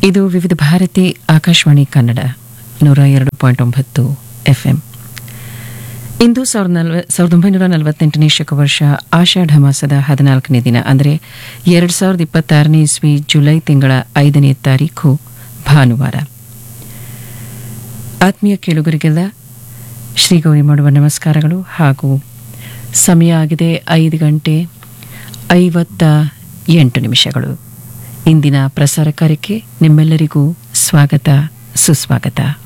ಇದು ವಿವಿಧ ಭಾರತಿ ಆಕಾಶವಾಣಿ ಕನ್ನಡ ನೂರ ಎರಡು ಪಾಯಿಂಟ್ ಒಂಬತ್ತು ಎಫ್ ಎಂ ಇಂದು ಸಾವಿರದ ನಲ್ವ ಸಾವಿರದ ಒಂಬೈನೂರ ನಲವತ್ತೆಂಟನೇ ಶಕವರ್ಷ ಆಷಾಢ ಮಾಸದ ಹದಿನಾಲ್ಕನೇ ದಿನ ಅಂದರೆ ಎರಡು ಸಾವಿರದ ಇಪ್ಪತ್ತಾರನೇ ಇಸ್ವಿ ಜುಲೈ ತಿಂಗಳ ಐದನೇ ತಾರೀಖು ಭಾನುವಾರ ಆತ್ಮೀಯ ಕೇಳುಗರಿಗೆಲ್ಲ ಶ್ರೀ ಗೌರಿ ಮಾಡುವ ನಮಸ್ಕಾರಗಳು ಹಾಗೂ ಸಮಯ ಆಗಿದೆ ಐದು ಗಂಟೆ ಐವತ್ತ ಎಂಟು ನಿಮಿಷಗಳು ಇಂದಿನ ಪ್ರಸಾರ ಕಾರ್ಯಕ್ಕೆ ನಿಮ್ಮೆಲ್ಲರಿಗೂ ಸ್ವಾಗತ ಸುಸ್ವಾಗತ